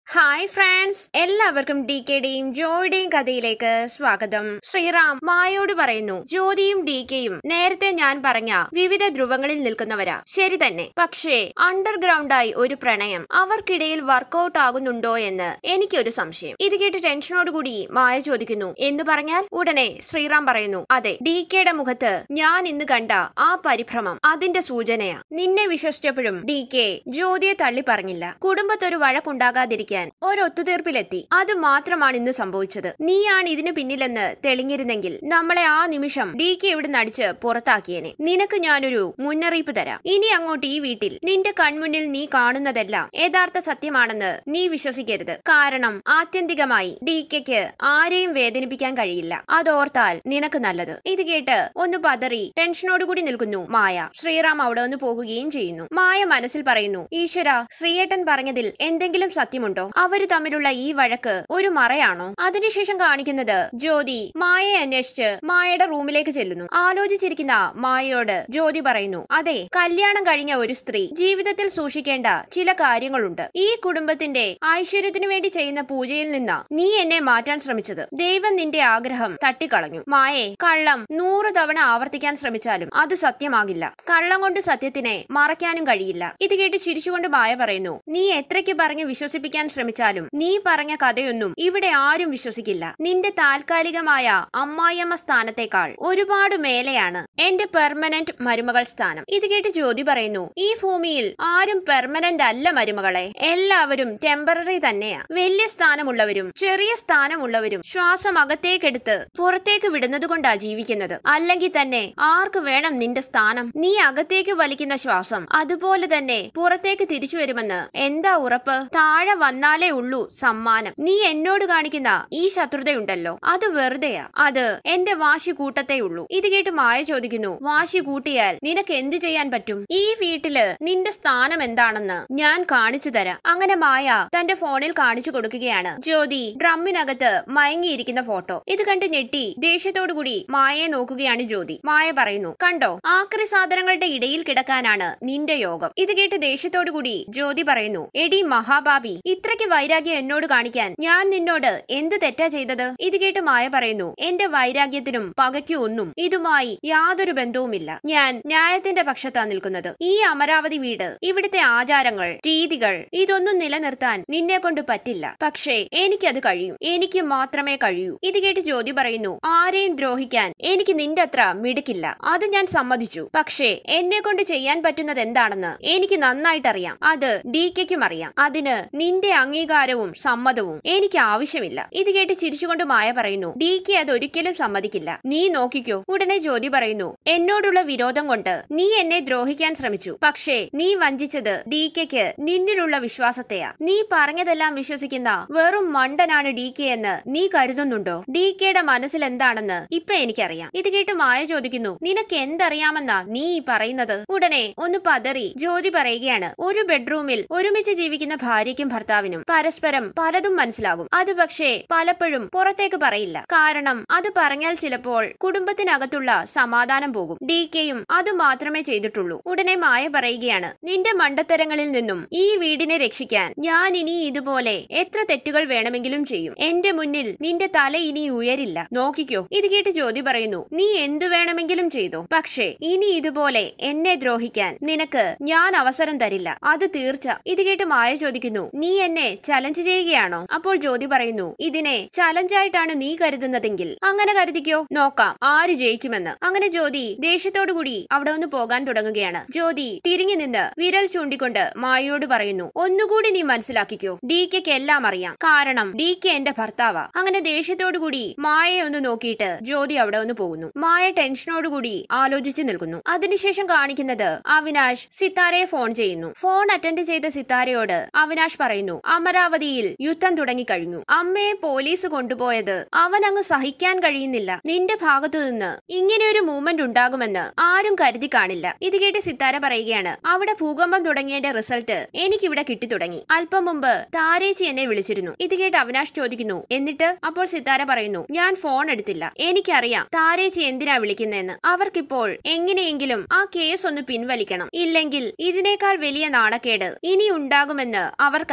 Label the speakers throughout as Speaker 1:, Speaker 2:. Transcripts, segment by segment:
Speaker 1: hi friends എല്ലാവർക്കും D കെയുടെയും ജോയുടെയും കഥയിലേക്ക് സ്വാഗതം ശ്രീറാം മായോട് പറയുന്നു ജ്യോതിയും ഡി കെയും നേരത്തെ ഞാൻ പറഞ്ഞ വിവിധ ധ്രുവങ്ങളിൽ നിൽക്കുന്നവരാ ശരി തന്നെ പക്ഷേ അണ്ടർഗ്രൗണ്ടായി ഒരു പ്രണയം അവർക്കിടയിൽ വർക്കൗട്ട് ആകുന്നുണ്ടോ എന്ന് എനിക്കൊരു സംശയം ഇത് കേട്ട് ടെൻഷനോടുകൂടി മായ ചോദിക്കുന്നു എന്ന് പറഞ്ഞാൽ ഉടനെ ശ്രീറാം പറയുന്നു അതെ ഡി കെയുടെ മുഖത്ത് ഞാൻ ഇന്ന് കണ്ട ആ പരിഭ്രമം അതിന്റെ സൂചനയാ നിന്നെ വിശ്വസിച്ചപ്പോഴും ഡി കെ ജ്യോതിയെ തള്ളി പറഞ്ഞില്ല കുടുംബത്തൊരു വഴക്കുണ്ടാകാതിരിക്കാൻ ഒരൊത്തുതീർപ്പിലെത്തി അത് മാത്രമാണ് ഇന്ന് സംഭവിച്ചത് നീയാണ് ഇതിന് പിന്നിലെന്ന് തെളിഞ്ഞിരുന്നെങ്കിൽ നമ്മളെ ആ നിമിഷം ഡി കെ ഇവിടെ നടിച്ച് പുറത്താക്കിയേനെ നിനക്ക് ഞാനൊരു മുന്നറിയിപ്പ് തരാം ഇനി അങ്ങോട്ട് ഈ വീട്ടിൽ നിന്റെ കൺമുന്നിൽ നീ കാണുന്നതെല്ലാം യഥാർത്ഥ സത്യമാണെന്ന് നീ വിശ്വസിക്കരുത് കാരണം ആത്യന്തികമായി ഡി കെക്ക് ആരെയും വേദനിപ്പിക്കാൻ കഴിയില്ല അതോർത്താൽ നിനക്ക് നല്ലത് ഇത് കേട്ട് ഒന്ന് പതറി ടെൻഷനോടുകൂടി നിൽക്കുന്നു മായ ശ്രീറാം അവിടെ നിന്ന് പോകുകയും ചെയ്യുന്നു മായ മനസ്സിൽ പറയുന്നു ഈശ്വര ശ്രീയേട്ടൻ പറഞ്ഞതിൽ എന്തെങ്കിലും സത്യമുണ്ടോ അവര് തമ്മിലുള്ള ഈ വഴക്ക് ഒരു മറയാണോ അതിനുശേഷം കാണിക്കുന്നത് ജ്യോതി മായയെ അന്വേഷിച്ച് മായയുടെ റൂമിലേക്ക് ചെല്ലുന്നു ആലോചിച്ചിരിക്കുന്ന മായയോട് ജ്യോതി പറയുന്നു അതെ കല്യാണം കഴിഞ്ഞ ഒരു സ്ത്രീ ജീവിതത്തിൽ സൂക്ഷിക്കേണ്ട ചില കാര്യങ്ങളുണ്ട് ഈ കുടുംബത്തിന്റെ ഐശ്വര്യത്തിനു വേണ്ടി ചെയ്യുന്ന പൂജയിൽ നിന്ന് നീ എന്നെ മാറ്റാൻ ശ്രമിച്ചത് ദൈവം നിന്റെ ആഗ്രഹം തട്ടിക്കളഞ്ഞു മായെ കള്ളം നൂറ് തവണ ആവർത്തിക്കാൻ ശ്രമിച്ചാലും അത് സത്യമാകില്ല കള്ളം കൊണ്ട് സത്യത്തിനെ മറയ്ക്കാനും കഴിയില്ല ഇത് കേട്ട് ചിരിച്ചുകൊണ്ട് മായ പറയുന്നു നീ എത്രയ്ക്ക് പറഞ്ഞ് വിശ്വസിപ്പിക്കാൻ ശ്രമിച്ചാലും നീ പറഞ്ഞ കഥയൊന്നും ഇവിടെ ആരും വിശ്വസിക്കില്ല നിന്റെ താൽക്കാലികമായ അമ്മായിയമ്മ സ്ഥാനത്തേക്കാൾ ഒരുപാട് മേലെയാണ് എന്റെ പെർമനന്റ് മരുമകൾ സ്ഥാനം ഇത് കേട്ട് ജ്യോതി പറയുന്നു ഈ ഭൂമിയിൽ ആരും പെർമനന്റ് അല്ല മരുമകളെ എല്ലാവരും ടെമ്പററി തന്നെയാ വലിയ സ്ഥാനമുള്ളവരും ചെറിയ സ്ഥാനമുള്ളവരും ശ്വാസം അകത്തേക്കെടുത്ത് പുറത്തേക്ക് വിടുന്നത് കൊണ്ടാ ജീവിക്കുന്നത് അല്ലെങ്കിൽ തന്നെ ആർക്ക് വേണം നിന്റെ സ്ഥാനം നീ അകത്തേക്ക് വലിക്കുന്ന ശ്വാസം അതുപോലെ തന്നെ പുറത്തേക്ക് തിരിച്ചു വരുമെന്ന് എന്താ ഉറപ്പ് താഴെ വന്നാലേ ഉള്ളൂ സമ്മാനം നീ എന്നോട് കാണിക്കുന്ന ഈ ശത്രുതയുണ്ടല്ലോ അത് വെറുതെയാ അത് എന്റെ വാശി കൂട്ടത്തേ ഉള്ളൂ ഇത് കേട്ട് മായ ചോദിക്കുന്നു വാശി കൂട്ടിയാൽ നിനക്ക് എന്തു ചെയ്യാൻ പറ്റും ഈ വീട്ടില് നിന്റെ സ്ഥാനം എന്താണെന്ന് ഞാൻ കാണിച്ചു തരാം അങ്ങനെ മായ തന്റെ ഫോണിൽ കാണിച്ചു കൊടുക്കുകയാണ് ജ്യോതി ഡ്രമ്മിനകത്ത് മയങ്ങിയിരിക്കുന്ന ഫോട്ടോ ഇത് കണ്ട് ഞെട്ടി ദേഷ്യത്തോടു കൂടി മായയെ നോക്കുകയാണ് ജ്യോതി മായ പറയുന്നു കണ്ടോ ആക്രി സാധനങ്ങളുടെ ഇടയിൽ കിടക്കാനാണ് നിന്റെ യോഗം ഇത് കേട്ട് ദേഷ്യത്തോടു കൂടി ജ്യോതി പറയുന്നു എടി മഹാഭാബി ഇത്രയ്ക്ക് വൈരാഗ്യം എന്നോട് കാണിക്കാൻ ഞാൻ നിന്നോട് എന്ത് തെറ്റാ ചെയ്തത് ഇത് കേട്ട് മായ പറയുന്നു എന്റെ വൈരാഗ്യത്തിനും പകയ്ക്കും ഒന്നും ഇതുമായി യാതൊരു ബന്ധവുമില്ല ഞാൻ ന്യായത്തിന്റെ പക്ഷത്താ നിൽക്കുന്നത് ഈ അമരാവതി വീട് ഇവിടുത്തെ ആചാരങ്ങൾ രീതികൾ ഇതൊന്നും നിലനിർത്താൻ നിന്നെ കൊണ്ട് പറ്റില്ല പക്ഷേ എനിക്കത് കഴിയും എനിക്ക് മാത്രമേ കഴിയൂ ഇത് കേട്ട് ജ്യോതി പറയുന്നു ആരെയും ദ്രോഹിക്കാൻ എനിക്ക് നിന്റെ അത്ര മിടുക്കില്ല അത് ഞാൻ സമ്മതിച്ചു പക്ഷേ എന്നെ കൊണ്ട് ചെയ്യാൻ പറ്റുന്നത് എന്താണെന്ന് എനിക്ക് നന്നായിട്ടറിയാം അത് ഡി കെക്കും അറിയാം അതിന് നിന്റെ അംഗീകാരവും സമ്മതവും എനിക്ക് ആവശ്യമില്ല ഇത് കേട്ട് ചിരിച്ചുകൊണ്ട് മായ പറയുന്നു ഡി കെ അത് ഒരിക്കലും സമ്മതിക്കില്ല നീ നോക്കിക്കോ ഉടനെ ജ്യോതി പറയുന്നു എന്നോടുള്ള വിരോധം കൊണ്ട് നീ എന്നെ ദ്രോഹിക്കാൻ ശ്രമിച്ചു പക്ഷേ നീ വഞ്ചിച്ചത് ഡി കെക്ക് നിന്നിലുള്ള വിശ്വാസത്തെയാ നീ പറഞ്ഞതെല്ലാം വിശ്വസിക്കുന്ന വെറും മണ്ടനാണ് ഡി കെ എന്ന് നീ കരുതുന്നുണ്ടോ ഡി കെയുടെ മനസ്സിൽ എന്താണെന്ന് ഇപ്പൊ എനിക്കറിയാം ഇത് കേട്ട് മായ ചോദിക്കുന്നു നിനക്ക് എന്തറിയാമെന്നാ നീ ഈ പറയുന്നത് ഉടനെ ഒന്ന് പതറി ജ്യോതി പറയുകയാണ് ഒരു ബെഡ്റൂമിൽ ഒരുമിച്ച് ജീവിക്കുന്ന ഭാര്യയ്ക്കും ഭർത്താവിനും പരസ്പരം പലതും മനസ്സിലാകും അത് പക്ഷേ പലപ്പോഴും പുറത്തേക്ക് പറയില്ല കാരണം അത് പറഞ്ഞാൽ ചിലപ്പോൾ കുടുംബത്തിനകത്തുള്ള സമാധാനം പോകും ഡി കെയും അത് മാത്രമേ ചെയ്തിട്ടുള്ളൂ ഉടനെ മായ പറയുകയാണ് നിന്റെ മണ്ടത്തരങ്ങളിൽ നിന്നും ഈ വീടിനെ രക്ഷിക്കാൻ ഞാൻ ഇനി ഇതുപോലെ എത്ര തെറ്റുകൾ വേണമെങ്കിലും ചെയ്യും എന്റെ മുന്നിൽ നിന്റെ തല ഇനി ഉയരില്ല നോക്കിക്കോ ഇത് കേട്ട് ജ്യോതി പറയുന്നു നീ എന്തു വേണമെങ്കിലും ചെയ്തോ പക്ഷേ ഇനി ഇതുപോലെ എന്നെ ദ്രോഹിക്കാൻ നിനക്ക് ഞാൻ അവസരം തരില്ല അത് തീർച്ച ഇത് കേട്ട് മായ ചോദിക്കുന്നു നീ എന്നെ ചലഞ്ച് ചെയ്യുകയാണോ അപ്പോൾ ജ്യോതി പറയുന്നു ഇതിനെ ചലഞ്ചായിട്ടാണ് നീ കരുതുന്നതെങ്കിൽ അങ്ങനെ കരുതിക്കോ നോക്കാം ആര് ജയിക്കുമെന്ന് അങ്ങനെ ജ്യോതി ദേഷ്യത്തോടു കൂടി അവിടെ ഒന്ന് പോകാൻ തുടങ്ങുകയാണ് ജ്യോതി തിരിഞ്ഞു നിന്ന് വിരൽ ചൂണ്ടിക്കൊണ്ട് മായയോട് പറയുന്നു ഒന്നുകൂടി നീ മനസ്സിലാക്കിക്കോ ഡി കെക്ക് എല്ലാം അറിയാം കാരണം ഡി കെ എന്റെ ഭർത്താവാ അങ്ങനെ ദേഷ്യത്തോടു കൂടി മായയെ ഒന്ന് നോക്കിയിട്ട് ജ്യോതി അവിടെ ഒന്ന് പോകുന്നു മായ ടെൻഷനോട് കൂടി ആലോചിച്ചു നിൽക്കുന്നു അതിനുശേഷം കാണിക്കുന്നത് അവിനാഷ് സിത്താരയെ ഫോൺ ചെയ്യുന്നു ഫോൺ അറ്റൻഡ് ചെയ്ത സിത്താരയോട് അവിനാഷ് പറയുന്നു അമരാവതിയിൽ യുദ്ധം തുടങ്ങിക്കഴിഞ്ഞു അമ്മയെ പോലീസ് കൊണ്ടുപോയത് അവൻ അങ്ങ് സഹിക്കാൻ കഴിയുന്നില്ല നിന്റെ ഭാഗത്തു നിന്ന് ഇങ്ങനെ ഒരു മൂവ്മെന്റ് ഉണ്ടാകുമെന്ന് ആരും കരുതി കാണില്ല ഇത് കേട്ട് സിത്താര പറയുകയാണ് അവിടെ ഭൂകമ്പം തുടങ്ങിയതിന്റെ റിസൾട്ട് എനിക്കിവിടെ കിട്ടി തുടങ്ങി അല്പം മുമ്പ് താരേച്ചി എന്നെ വിളിച്ചിരുന്നു ഇത് കേട്ട് അവിനാഷ് ചോദിക്കുന്നു എന്നിട്ട് അപ്പോൾ സിത്താര പറയുന്നു ഞാൻ ഫോൺ എടുത്തില്ല എനിക്കറിയാം താരേച്ചി എന്തിനാ വിളിക്കുന്നതെന്ന് അവർക്കിപ്പോൾ എങ്ങനെയെങ്കിലും ആ കേസ് ഒന്ന് പിൻവലിക്കണം ഇല്ലെങ്കിൽ ഇതിനേക്കാൾ വലിയ നാണക്കേട് ഇനി ഉണ്ടാകുമെന്ന് അവർക്കറിയാം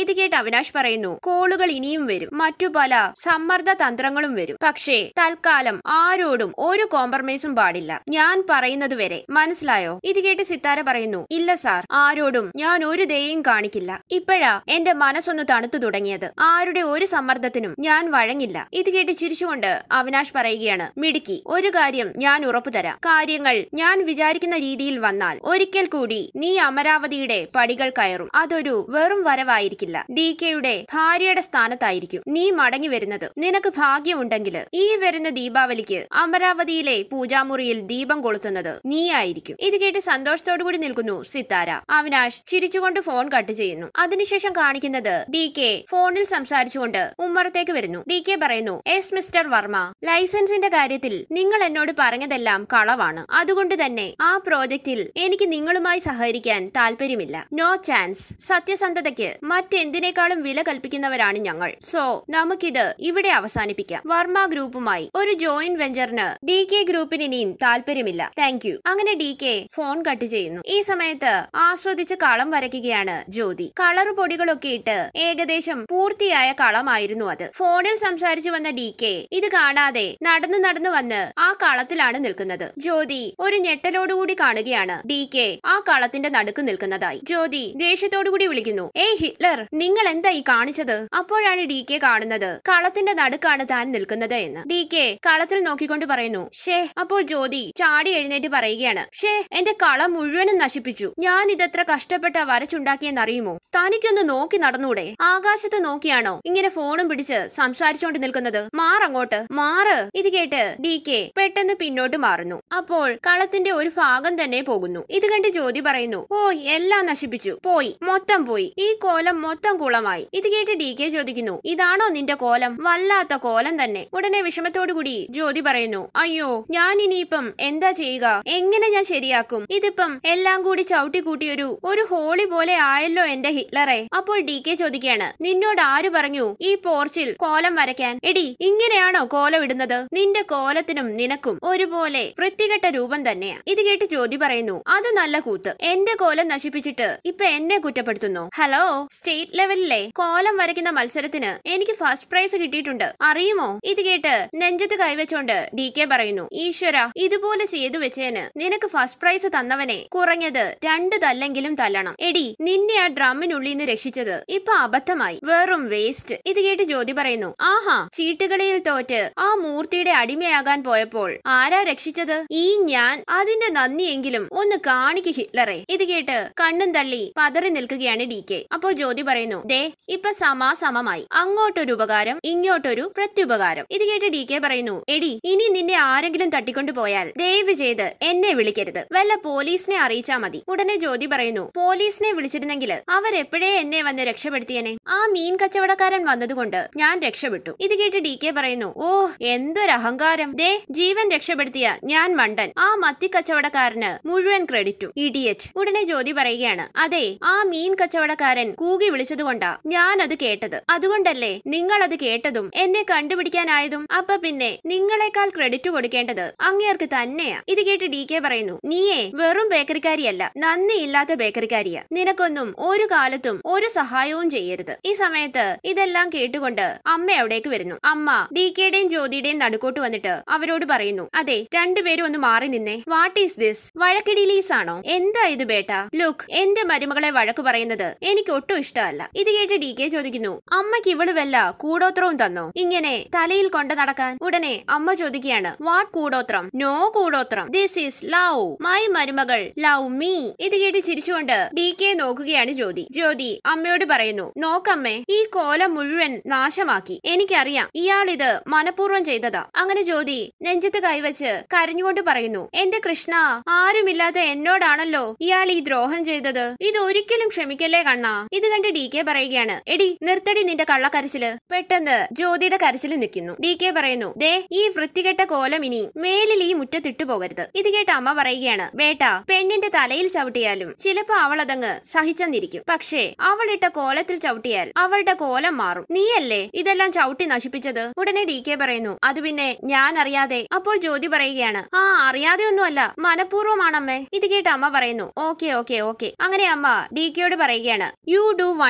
Speaker 1: ഇത് കേട്ട് അവിനാഷ് പറയുന്നു കോളുകൾ ഇനിയും വരും മറ്റു പല സമ്മർദ്ദ തന്ത്രങ്ങളും വരും പക്ഷേ തൽക്കാലം ആരോടും ഒരു കോംപ്രമൈസും പാടില്ല ഞാൻ പറയുന്നത് വരെ മനസ്സിലായോ ഇത് കേട്ട് സിത്താര പറയുന്നു ഇല്ല സാർ ആരോടും ഞാൻ ഒരു ദയയും കാണിക്കില്ല ഇപ്പോഴാ എന്റെ മനസ്സൊന്ന് തണുത്തു തുടങ്ങിയത് ആരുടെ ഒരു സമ്മർദ്ദത്തിനും ഞാൻ വഴങ്ങില്ല ഇത് കേട്ട് ചിരിച്ചുകൊണ്ട് അവിനാഷ് പറയുകയാണ് മിടുക്കി ഒരു കാര്യം ഞാൻ ഉറപ്പു തരാം കാര്യങ്ങൾ ഞാൻ വിചാരിക്കുന്ന രീതിയിൽ വന്നാൽ ഒരിക്കൽ കൂടി നീ അമരാവതിയുടെ പടികൾ കയറും അതൊരു വെറും വരവായിരിക്കില്ല ഡി കെയുടെ ഭാര്യയുടെ സ്ഥാനത്തായിരിക്കും നീ മടങ്ങി വരുന്നത് നിനക്ക് ഭാഗ്യമുണ്ടെങ്കിൽ ഈ വരുന്ന ദീപാവലിക്ക് അമരാവതിയിലെ പൂജാമുറിയിൽ ദീപം കൊളുത്തുന്നത് നീയായിരിക്കും ഇത് കേട്ട് സന്തോഷത്തോടു കൂടി നിൽക്കുന്നു സിത്താര അവിനാഷ് ചിരിച്ചുകൊണ്ട് ഫോൺ കട്ട് ചെയ്യുന്നു അതിനുശേഷം കാണിക്കുന്നത് ഡി കെ ഫോണിൽ സംസാരിച്ചുകൊണ്ട് ഉമ്മറത്തേക്ക് വരുന്നു ഡി കെ പറയുന്നു എസ് മിസ്റ്റർ വർമ്മ ലൈസൻസിന്റെ കാര്യത്തിൽ നിങ്ങൾ എന്നോട് പറഞ്ഞതെല്ലാം കളവാണ് അതുകൊണ്ട് തന്നെ ആ പ്രോജക്റ്റിൽ എനിക്ക് നിങ്ങളുമായി സഹകരിക്കാൻ താല്പര്യമില്ല നോ ചാൻസ് സത്യസന്ധതയ്ക്ക് മറ്റെന്തിനേക്കാളും വില കൽപ്പിക്കുന്നവരാണ് ഞങ്ങൾ സോ നമുക്കിത് ഇവിടെ അവസാനിപ്പിക്കാം വർമ്മ ഗ്രൂപ്പുമായി ഒരു ജോയിന്റ് വെഞ്ചറിന് ഡി കെ ഗ്രൂപ്പിന് ഇനിയും താല്പര്യമില്ല താങ്ക് യു അങ്ങനെ ഡി കെ ഫോൺ കട്ട് ചെയ്യുന്നു ഈ സമയത്ത് ആസ്വദിച്ച് കളം വരയ്ക്കുകയാണ് ജ്യോതി കളർ പൊടികളൊക്കെ ഇട്ട് ഏകദേശം പൂർത്തിയായ കളമായിരുന്നു അത് ഫോണിൽ സംസാരിച്ചു വന്ന ഡി കെ ഇത് കാണാതെ നടന്നു നടന്നു വന്ന് ആ കളത്തിലാണ് നിൽക്കുന്നത് ജ്യോതി ഒരു ഞെട്ടലോടുകൂടി കാണുകയാണ് ഡി കെ ആ കളത്തിന്റെ നടുക്ക് നിൽക്കുന്നതായി ജ്യോതി ദേഷ്യത്തോടുകൂടി വിളിക്കുന്നു ഏയ് ഹിറ്റ്ലർ നിങ്ങൾ എന്താ ഈ കാണിച്ചത് അപ്പോഴാണ് ഡി കെ കാണുന്നത് കളത്തിന്റെ നടുക്കാണ് താൻ നിൽക്കുന്നത് എന്ന് ഡി കെ കളത്തിൽ നോക്കിക്കൊണ്ട് പറയുന്നു ഷേ അപ്പോൾ ജ്യോതി ചാടി എഴുന്നേറ്റ് പറയുകയാണ് ഷേ എന്റെ കളം മുഴുവനും നശിപ്പിച്ചു ഞാൻ ഇതെത്ര കഷ്ടപ്പെട്ട വരച്ചുണ്ടാക്കിയെന്നറിയുമോ തനിക്കൊന്ന് നോക്കി നടന്നൂടെ ആകാശത്ത് നോക്കിയാണോ ഇങ്ങനെ ഫോണും പിടിച്ച് സംസാരിച്ചോണ്ട് നിൽക്കുന്നത് മാറങ്ങോട്ട് മാറ് ഇത് കേട്ട് ഡി കെ പെട്ടെന്ന് പിന്നോട്ട് മാറുന്നു അപ്പോൾ കളത്തിന്റെ ഒരു ഭാഗം തന്നെ പോകുന്നു ഇത് കണ്ട് ജ്യോതി പറയുന്നു ഓ എല്ലാം നശിപ്പിച്ചു പോയി മൊത്തം പോയി ഈ കോലം മൊത്തം കുളമായി ഇത് കേട്ട് ഡി കെ ചോദിക്കുന്നു ഇതാണോ നിന്റെ കോലം വല്ലാത്ത കോലം തന്നെ ഉടനെ വിഷമത്തോടുകൂടി ജ്യോതി പറയുന്നു അയ്യോ ഞാൻ ഇനിയിപ്പം എന്താ ചെയ്യുക എങ്ങനെ ഞാൻ ശരിയാക്കും ഇതിപ്പം എല്ലാം കൂടി ചവിട്ടിക്കൂട്ടി ഒരു ഒരു ഹോളി പോലെ ആയല്ലോ എന്റെ ഹിറ്റ്ലറെ അപ്പോൾ ഡി കെ ചോദിക്കുകയാണ് നിന്നോട് ആര് പറഞ്ഞു ഈ പോർച്ചിൽ കോലം വരയ്ക്കാൻ എടി ഇങ്ങനെയാണോ കോലം ഇടുന്നത് നിന്റെ കോലത്തിനും നിനക്കും ഒരുപോലെ വൃത്തികെട്ട രൂപം തന്നെയാ ഇത് കേട്ട് ജ്യോതി പറയുന്നു അത് നല്ല കൂത്ത് എന്റെ കോലം നശിപ്പിച്ചിട്ട് ഇപ്പൊ എന്നെ കുറ്റപ്പെടുത്തുന്നു ഹലോ സ്റ്റേറ്റ് ലെവലിലെ കോലം വരയ്ക്കുന്ന മത്സരത്തിന് എനിക്ക് ഫസ്റ്റ് പ്രൈസ് കിട്ടിയിട്ടുണ്ട് അറിയുമോ ഇത് കേട്ട് നെഞ്ചത്ത് കൈവച്ചോണ്ട് ഡി കെ പറയുന്നു ഈശ്വര ഇതുപോലെ ചെയ്തു വെച്ചേന് നിനക്ക് ഫസ്റ്റ് പ്രൈസ് തന്നവനെ കുറഞ്ഞത് രണ്ട് തല്ലെങ്കിലും തല്ലണം എടി നിന്നെ ആ ഡ്രമ്മിനുള്ളിൽ നിന്ന് രക്ഷിച്ചത് ഇപ്പൊ അബദ്ധമായി വെറും വേസ്റ്റ് ഇത് കേട്ട് ജ്യോതി പറയുന്നു ആഹാ ചീട്ടുകളിയിൽ തോറ്റ് ആ മൂർത്തിയുടെ അടിമയാകാൻ പോയപ്പോൾ ആരാ രക്ഷിച്ചത് ഈ ഞാൻ അതിന്റെ നന്ദിയെങ്കിലും ഒന്ന് കാണിക്ക് ഹിറ്റ്ലറെ ഇത് കേട്ട് കണ്ണും തള്ളി പതറി നിൽക്കുകയാണ് ഡി കെ അപ്പോൾ ജ്യോതി പറയുന്നു ദേ ഇപ്പൊ സമാസമമായി അങ്ങോട്ടൊരു ഉപകാരം ഇങ്ങോട്ടൊരു പ്രത്യുപകാരം ഇത് കേട്ട് ഡി കെ പറയുന്നു എടി ഇനി നിന്നെ ആരെങ്കിലും തട്ടിക്കൊണ്ടു പോയാൽ ദയവ് ചെയ്ത് എന്നെ വിളിക്കരുത് വല്ല പോലീസിനെ അറിയിച്ചാ മതി ഉടനെ ജ്യോതി പറയുന്നു പോലീസിനെ വിളിച്ചിരുന്നെങ്കിൽ അവരെപ്പോഴേ എന്നെ വന്ന് രക്ഷപ്പെടുത്തിയനെ ആ മീൻ കച്ചവടക്കാരൻ വന്നതുകൊണ്ട് ഞാൻ രക്ഷപ്പെട്ടു ഇത് കേട്ട് ഡി കെ പറയുന്നു ഓ എന്തൊരു അഹങ്കാരം ദേ ജീവൻ രക്ഷപ്പെടുത്തിയ ഞാൻ മണ്ടൻ ആ മത്തി കച്ചവടക്കാരന് മുഴുവൻ ക്രെഡിറ്റും ഇഡിയറ്റ് ഉടനെ ജ്യോതി പറയുകയാണ് അതെ ആ മീൻ കച്ചവടക്കാരൻ കൂകി വിളിച്ചതുകൊണ്ടാ ഞാൻ അത് കേട്ടത് അതുകൊണ്ടല്ലേ നിങ്ങൾ അത് കേട്ടതും എന്നെ കണ്ടുപിടിക്കാനായതും അപ്പൊ പിന്നെ നിങ്ങളെക്കാൾ ക്രെഡിറ്റ് കൊടുക്കേണ്ടത് അങ്ങേർക്ക് തന്നെയാ ഇത് കേട്ട് ഡി കെ പറയുന്നു നീയേ വെറും ബേക്കറിക്കാരിയല്ല നന്ദിയില്ലാത്ത ബേക്കറിക്കാരിയാ നിനക്കൊന്നും ഒരു കാലത്തും ഒരു സഹായവും ചെയ്യരുത് ഈ സമയത്ത് ഇതെല്ലാം കേട്ടുകൊണ്ട് അമ്മ അവിടേക്ക് വരുന്നു അമ്മ ഡി കെയുടെയും ജ്യോതിയുടെയും നടുക്കോട്ട് വന്നിട്ട് അവരോട് പറയുന്നു അതെ രണ്ടുപേരും ഒന്ന് മാറി നിന്നേ വാട്ട് ഈസ് ദിസ് വഴക്കിടിലീസ് ആണോ എന്താ ഇത് ബേട്ടാ ലുക്ക് എന്റെ മരുമകളെ വഴക്ക് പറയുന്നത് എനിക്ക് ഒട്ടും ഇഷ്ടമല്ല ഇത് കേട്ട് ഡി കെ ചോദിക്കുന്നു അമ്മയ്ക്ക് ഇവള് വല്ല കൂടോത്രവും തന്നോ ഇങ്ങനെ തലയിൽ കൊണ്ടു നടക്കാൻ ഉടനെ അമ്മ ചോദിക്കുകയാണ് വാട്ട് കൂടോത്രം നോ കൂടോത്രം ദിസ് ഈസ് ലവ് മൈ മരുമകൾ ലവ് മീ ഇത് കേട്ട് ചിരിച്ചുകൊണ്ട് ഡി കെ നോക്കുകയാണ് ജ്യോതി ജ്യോതി അമ്മയോട് പറയുന്നു നോക്കമ്മേ ഈ കോലം മുഴുവൻ നാശമാക്കി എനിക്കറിയാം ഇയാൾ ഇത് മനഃപൂർവ്വം ചെയ്തതാ അങ്ങനെ ജ്യോതി നെഞ്ചത്ത് കൈവച്ച് കരഞ്ഞുകൊണ്ട് പറയുന്നു എന്റെ കൃഷ്ണ ആരുമില്ലാത്ത എന്നോടാണല്ലോ ഇയാൾ ഈ ദ്രോഹം ചെയ്തത് ഇത് ഒരിക്കലും ക്ഷമിക്കല്ലേ കണ്ണാ ഇത് കണ്ട് ഡി കെ പറയുകയാണ് എടി നിർത്തടി നിന്റെ കള്ളക്കരച്ചില് പെട്ടെന്ന് ജ്യോതിയുടെ കരച്ചിൽ നിൽക്കുന്നു ഡി കെ പറയുന്നു ദേ ഈ വൃത്തികെട്ട കോലം ഇനി മേലിൽ ഈ മുറ്റത്തിട്ടു പോകരുത് ഇത് കേട്ട് അമ്മ പറയുകയാണ് ബേട്ട പെണ്ണിന്റെ തലയിൽ ചവിട്ടിയാലും ചിലപ്പോ അവൾ അതങ്ങ് സഹിച്ചെന്നിരിക്കും പക്ഷേ അവളിട്ട കോലത്തിൽ ചവിട്ടിയാൽ അവളുടെ കോലം മാറും നീയല്ലേ ഇതെല്ലാം ചവിട്ടി നശിപ്പിച്ചത് ഉടനെ ഡി കെ പറയുന്നു അത് പിന്നെ ഞാൻ അറിയാതെ അപ്പോൾ ജ്യോതി പറയുകയാണ് ആ അറിയാതെ ഒന്നുമല്ല മനഃപൂർവ്വമാണമ്മേ ഇത് കേട്ട് അമ്മ പറയുന്നു ഓക്കെ ഓക്കെ ഓക്കെ അങ്ങനെ അമ്മ ഡി കെയോട് പറയുകയാണ് you do one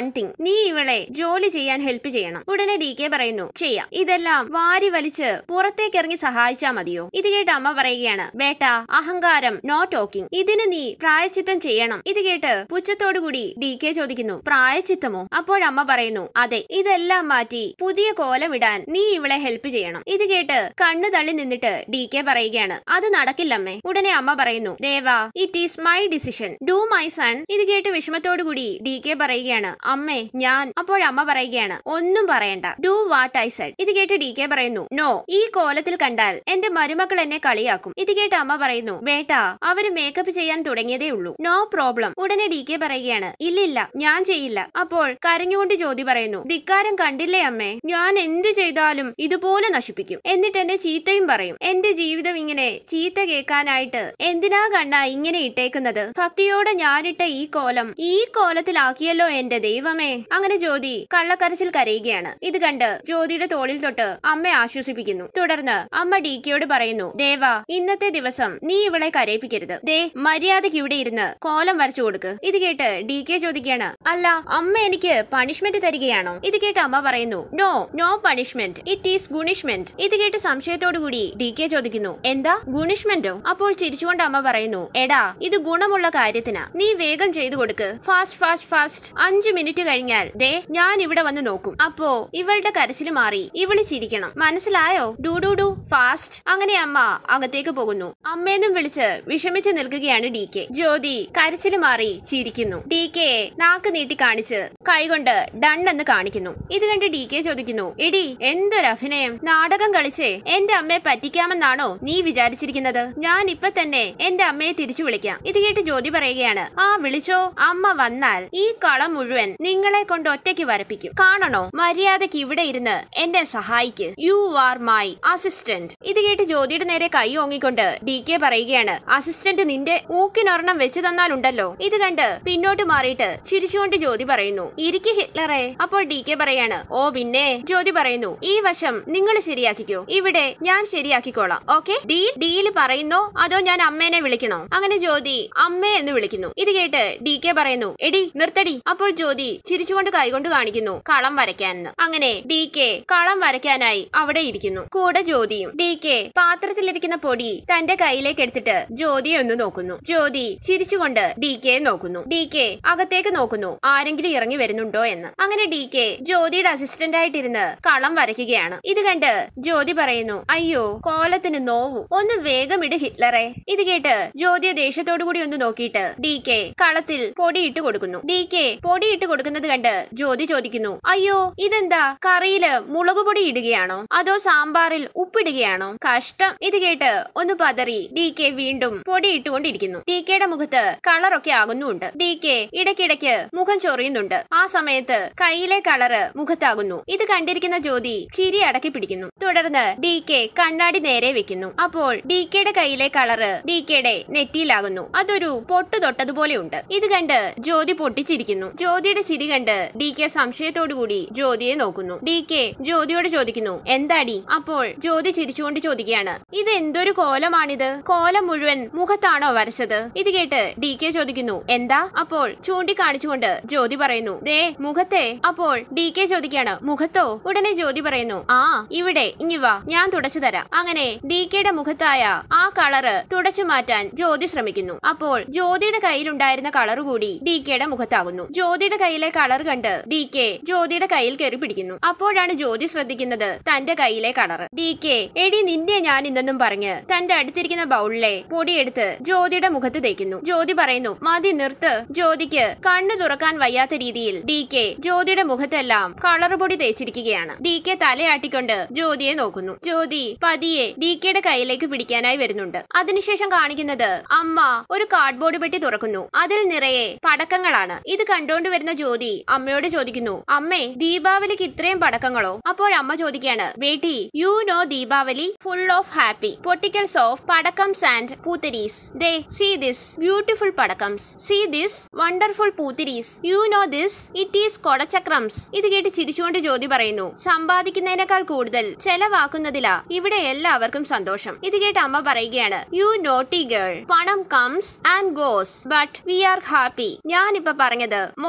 Speaker 1: one thing നീ ഇവളെ ജോലി ചെയ്യാൻ ഹെൽപ്പ് ചെയ്യണം ഉടനെ ഡി കെ പറയുന്നു ചെയ്യാം ഇതെല്ലാം വാരി വലിച്ച് പുറത്തേക്ക് ഇറങ്ങി സഹായിച്ചാ മതിയോ ഇത് കേട്ട് അമ്മ പറയുകയാണ് ബേട്ട അഹങ്കാരം നോ ടോക്കിംഗ് ഇതിന് നീ പ്രായച്ചിത്തം ചെയ്യണം ഇത് കേട്ട് പുച്ഛത്തോടുകൂടി ഡി കെ ചോദിക്കുന്നു പ്രായച്ചിത്തമോ അപ്പോഴമ്മ പറയുന്നു അതെ ഇതെല്ലാം മാറ്റി പുതിയ കോലം ഇടാൻ നീ ഇവളെ ഹെൽപ്പ് ചെയ്യണം ഇത് കേട്ട് കണ്ണു തള്ളി നിന്നിട്ട് ഡി കെ പറയുകയാണ് അത് നടക്കില്ലമ്മേ ഉടനെ അമ്മ പറയുന്നു Deva it is my decision do my son ഇത് കേട്ട് വിഷമത്തോടുകൂടി ഡി കെ പറയുകയാണ് അമ്മേ ഞാൻ അപ്പോഴമ്മ പറയുകയാണ് ഒന്നും പറയണ്ട ഡു വാട്ട് ഐ സെഡ് ഇത് കേട്ട് ഡി കെ പറയുന്നു നോ ഈ കോലത്തിൽ കണ്ടാൽ എന്റെ മരുമക്കൾ എന്നെ കളിയാക്കും ഇത് കേട്ട് അമ്മ പറയുന്നു ബേട്ടാ അവര് മേക്കപ്പ് ചെയ്യാൻ തുടങ്ങിയതേ ഉള്ളൂ നോ പ്രോബ്ലം ഉടനെ ഡി കെ പറയുകയാണ് ഇല്ലില്ല ഞാൻ ചെയ്യില്ല അപ്പോൾ കരഞ്ഞുകൊണ്ട് ജ്യോതി പറയുന്നു ധിക്കാരം കണ്ടില്ലേ അമ്മേ ഞാൻ എന്ത് ചെയ്താലും ഇതുപോലെ നശിപ്പിക്കും എന്നിട്ട് എന്നെ ചീത്തയും പറയും എന്റെ ജീവിതം ഇങ്ങനെ ചീത്ത കേൾക്കാനായിട്ട് എന്തിനാ കണ്ണ ഇങ്ങനെ ഇട്ടേക്കുന്നത് ഭക്തിയോടെ ഞാനിട്ട ഈ കോലം ഈ കോലത്തിലാക്കിയല്ലോ എന്റെ ദൈവമേ അങ്ങനെ ജ്യോതി കള്ളക്കരച്ചിൽ കരയുകയാണ് ഇത് കണ്ട് ജ്യോതിയുടെ തോളിൽ തൊട്ട് അമ്മ ആശ്വസിപ്പിക്കുന്നു തുടർന്ന് അമ്മ ഡി കെയോട് പറയുന്നു ദേവ ഇന്നത്തെ ദിവസം നീ ഇവളെ കരയിപ്പിക്കരുത് ദേ മര്യാദയ്ക്ക് ഇവിടെ ഇരുന്ന് കോലം വരച്ചു കൊടുക്ക് ഇത് കേട്ട് ഡി കെ ചോദിക്കാണ് അല്ല അമ്മ എനിക്ക് പണിഷ്മെന്റ് തരികയാണോ ഇത് കേട്ട് അമ്മ പറയുന്നു no no punishment it is gunishment ഇത് കേട്ട് സംശയത്തോടു കൂടി ഡി കെ ചോദിക്കുന്നു എന്താ ഗുണിഷ്മെന്റോ അപ്പോൾ ചിരിച്ചുകൊണ്ട് അമ്മ പറയുന്നു എടാ ഇത് ഗുണമുള്ള കാര്യത്തിനാ നീ വേഗം ചെയ്തു കൊടുക്ക് ഫാസ്റ്റ് ഫാസ്റ്റ് ഫാസ്റ്റ് അഞ്ചു മിനിറ്റ് കഴിഞ്ഞാൽ ദേ ഞാൻ ഇവിടെ വന്ന് നോക്കും അപ്പോ ഇവളുടെ കരച്ചിൽ മാറി ഇവള് ചിരിക്കണം മനസ്സിലായോ ഡു ഡു ഡു ഫാസ്റ്റ് അങ്ങനെ അമ്മ അകത്തേക്ക് പോകുന്നു അമ്മേന്നും വിളിച്ച് വിഷമിച്ച് നിൽക്കുകയാണ് ഡി കെ ജ്യോതി കരച്ചിൽ മാറി ചിരിക്കുന്നു ഡി കെ നാക്ക് നീട്ടി കാണിച്ച് കൈകൊണ്ട് ഡൺ എന്ന് കാണിക്കുന്നു ഇത് കണ്ട് ഡി കെ ചോദിക്കുന്നു എടി എന്തൊരു അഭിനയം നാടകം കളിച്ചേ എന്റെ അമ്മയെ പറ്റിക്കാമെന്നാണോ നീ വിചാരിച്ചിരിക്കുന്നത് ഞാൻ ഇപ്പൊ തന്നെ എന്റെ അമ്മയെ തിരിച്ചു വിളിക്കാം ഇത് കേട്ട് ജ്യോതി പറയുകയാണ് ആ വിളിച്ചോ അമ്മ വന്നാൽ ഈ കളം മുഴുവൻ നിങ്ങളെ കൊണ്ട് ഒറ്റയ്ക്ക് വരപ്പിക്കും കാണണോ മര്യാദയ്ക്ക് ഇവിടെ ഇരുന്ന് എന്നെ സഹായിക്ക് യു ആർ മൈ അസിസ്റ്റന്റ് ഇത് കേട്ട് ജ്യോതിയുടെ നേരെ കൈ ഓങ്ങിക്കൊണ്ട് ഡി കെ പറയുകയാണ് അസിസ്റ്റന്റ് നിന്റെ ഊക്കിനൊരെണ്ണം വെച്ച് തന്നാലുണ്ടല്ലോ ഇത് കണ്ട് പിന്നോട്ട് മാറിയിട്ട് ചിരിച്ചുകൊണ്ട് ജ്യോതി പറയുന്നു ഇരിക്ക് ഹിറ്റ്ലറെ അപ്പോൾ ഡി കെ പറയാണ് ഓ പിന്നെ ജ്യോതി പറയുന്നു ഈ വശം നിങ്ങൾ ശരിയാക്കിക്കോ ഇവിടെ ഞാൻ ശരിയാക്കിക്കോളാം ഓക്കെ ഡീൽ ഡീൽ പറയുന്നോ അതോ ഞാൻ അമ്മേനെ വിളിക്കണോ അങ്ങനെ ജ്യോതി അമ്മേ എന്ന് വിളിക്കുന്നു ഇത് കേട്ട് ഡി കെ പറയുന്നു എടി നിർത്തടി അപ്പോൾ ജ്യോതി ചിരിച്ചുകൊണ്ട് കൈകൊണ്ട് കാണിക്കുന്നു കളം വരയ്ക്കാനെന്ന് അങ്ങനെ ഡി കെ കളം വരയ്ക്കാനായി അവിടെ ഇരിക്കുന്നു കൂടെ ജ്യോതിയും ഡി കെ പാത്രത്തിലിരിക്കുന്ന പൊടി തന്റെ കയ്യിലേക്ക് എടുത്തിട്ട് ജ്യോതിയെ ഒന്ന് നോക്കുന്നു ജ്യോതി ചിരിച്ചുകൊണ്ട് ഡി കെ നോക്കുന്നു ഡി കെ അകത്തേക്ക് നോക്കുന്നു ആരെങ്കിലും ഇറങ്ങി വരുന്നുണ്ടോ എന്ന് അങ്ങനെ ഡി കെ ജ്യോതിയുടെ അസിസ്റ്റന്റ് ആയിട്ടിരുന്ന് കളം വരയ്ക്കുകയാണ് ഇത് കണ്ട് ജ്യോതി പറയുന്നു അയ്യോ കോലത്തിന് നോവു ഒന്ന് വേഗം ഇട് ഹിറ്റ്ലറെ ഇത് കേട്ട് ജ്യോതിയെ ദേഷ്യത്തോടു കൂടി ഒന്ന് നോക്കിയിട്ട് ഡി കെ കളത്തിൽ പൊടി ഇട്ട് കൊടുക്കുന്നു ഡി കെ പൊടി ഇട്ട് കൊടുക്കുന്നത് കണ്ട് ജ്യോതി ചോദിക്കുന്നു അയ്യോ ഇതെന്താ കറിയില് മുളക് പൊടി ഇടുകയാണോ അതോ സാമ്പാറിൽ ഉപ്പിടുകയാണോ കഷ്ടം ഇത് കേട്ട് ഒന്ന് പതറി ഡി കെ വീണ്ടും പൊടി ഇട്ടുകൊണ്ടിരിക്കുന്നു ഡി കെയുടെ മുഖത്ത് കളറൊക്കെ ആകുന്നുണ്ട് ഡി കെ ഇടയ്ക്കിടയ്ക്ക് മുഖം ചൊറിയുന്നുണ്ട് ആ സമയത്ത് കയ്യിലെ കളറ് മുഖത്താകുന്നു ഇത് കണ്ടിരിക്കുന്ന ജ്യോതി ചിരി അടക്കി പിടിക്കുന്നു തുടർന്ന് ഡി കെ കണ്ണാടി നേരെ വെക്കുന്നു അപ്പോൾ ഡി കെയുടെ കയ്യിലെ കളറ് ഡി കെയുടെ നെറ്റിയിലാകുന്നു അതൊരു പൊട്ടു തൊട്ടതുപോലെ ഉണ്ട് ഇത് കണ്ട് ജ്യോതി പൊട്ടിച്ചിരിക്കുന്നു ജ്യോതിയുടെ ചിരി കണ്ട് ഡി കെ സംശയത്തോടുകൂടി ജ്യോതിയെ നോക്കുന്നു ഡി കെ ജ്യോതിയോട് ചോദിക്കുന്നു എന്താടി അപ്പോൾ ജ്യോതി ചിരിച്ചുകൊണ്ട് ചോദിക്കുകയാണ് ഇത് എന്തൊരു കോലമാണിത് കോലം മുഴുവൻ മുഖത്താണോ വരച്ചത് ഇത് കേട്ട് ഡി കെ ചോദിക്കുന്നു എന്താ അപ്പോൾ ചൂണ്ടിക്കാണിച്ചുകൊണ്ട് ജ്യോതി പറയുന്നു ദേ മുഖത്തെ അപ്പോൾ ഡി കെ ചോദിക്കാണ് മുഖത്തോ ഉടനെ ജ്യോതി പറയുന്നു ആ ഇവിടെ ഇങ്ങി വാ ഞാൻ തുടച്ചു തരാം അങ്ങനെ ഡി കെയുടെ മുഖത്തായ ആ കളറ് തുടച്ചു മാറ്റാൻ ജ്യോതി ശ്രമിക്കുന്നു അപ്പോൾ ജ്യോതിയുടെ കയ്യിലുണ്ടായിരുന്ന കളർ കൂടി ഡി കെയുടെ മുഖത്താകുന്നു ജ്യോതിയുടെ കയ്യിലെ കളർ കണ്ട് ഡി കെ ജ്യോതിയുടെ കയ്യിൽ കയറി പിടിക്കുന്നു അപ്പോഴാണ് ജ്യോതി ശ്രദ്ധിക്കുന്നത് തന്റെ കയ്യിലെ കളർ ഡി കെ എടി നിന്റെ ഞാൻ ഇന്നെന്നും പറഞ്ഞ് തന്റെ അടുത്തിരിക്കുന്ന ബൗളിലെ പൊടിയെടുത്ത് ജ്യോതിയുടെ മുഖത്ത് തേക്കുന്നു ജ്യോതി പറയുന്നു മതി നിർത്ത് ജ്യോതിക്ക് കണ്ണു തുറക്കാൻ വയ്യാത്ത രീതിയിൽ ഡി കെ ജ്യോതിയുടെ മുഖത്തെല്ലാം കളർ പൊടി തേച്ചിരിക്കുകയാണ് ഡി കെ തലയാട്ടിക്കൊണ്ട് ജ്യോതിയെ നോക്കുന്നു ജ്യോതി പതിയെ ഡി കെയുടെ കയ്യിലേക്ക് പിടിക്കാനായി വരുന്നുണ്ട് അതിനുശേഷം കാണിക്കുന്നത് അമ്മ ഒരു കാർഡ്ബോർഡ് പെട്ടി തുറക്കുന്നു അതിൽ നിറയെ പടക്കങ്ങളാണ് ഇത് കണ്ടോണ്ട് വരുന്ന ജ്യോതി അമ്മയോട് ചോദിക്കുന്നു അമ്മേ ദീപാവലിക്ക് ഇത്രയും പടക്കങ്ങളോ അപ്പോൾ അമ്മ ചോദിക്കാണ് ബേട്ടി you know Deepavali full of happy പൊട്ടിക്കൽസ് ഓഫ് പടക്കംസ് ആൻഡ് പൂത്തിരീസ് ദേ സീ ദിസ് ബ്യൂട്ടിഫുൾ പടക്കംസ് സീ ദിസ് വണ്ടർഫുൾ പൂത്തിരീസ് you know this it is കൊടച്ചക്രംസ് ഇത് കേട്ട് ചിരിച്ചുകൊണ്ട് ജ്യോതി പറയുന്നു സമ്പാദിക്കുന്നതിനേക്കാൾ കൂടുതൽ ചെലവാക്കുന്നതിലാ ഇവിടെ എല്ലാവർക്കും സന്തോഷം ഇത് കേട്ട് അമ്മ പറയുകയാണ് യു നോട്ടി ഗേൾ പണം comes and goes but we are happy ഞാനിപ്പോ പറഞ്ഞത് മോൾക്ക് മനസ്സിലായി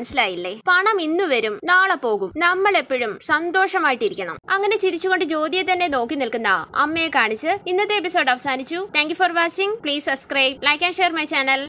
Speaker 1: മനസ്സിലായില്ലേ പണം ഇന്ന് വരും നാളെ പോകും നമ്മൾ എപ്പോഴും സന്തോഷമായിട്ടിരിക്കണം അങ്ങനെ ചിരിച്ചുകൊണ്ട് ജ്യോതിയെ തന്നെ നോക്കി നിൽക്കുന്ന അമ്മയെ കാണിച്ച് ഇന്നത്തെ എപ്പിസോഡ് അവസാനിച്ചു thank for watching please subscribe like and share my channel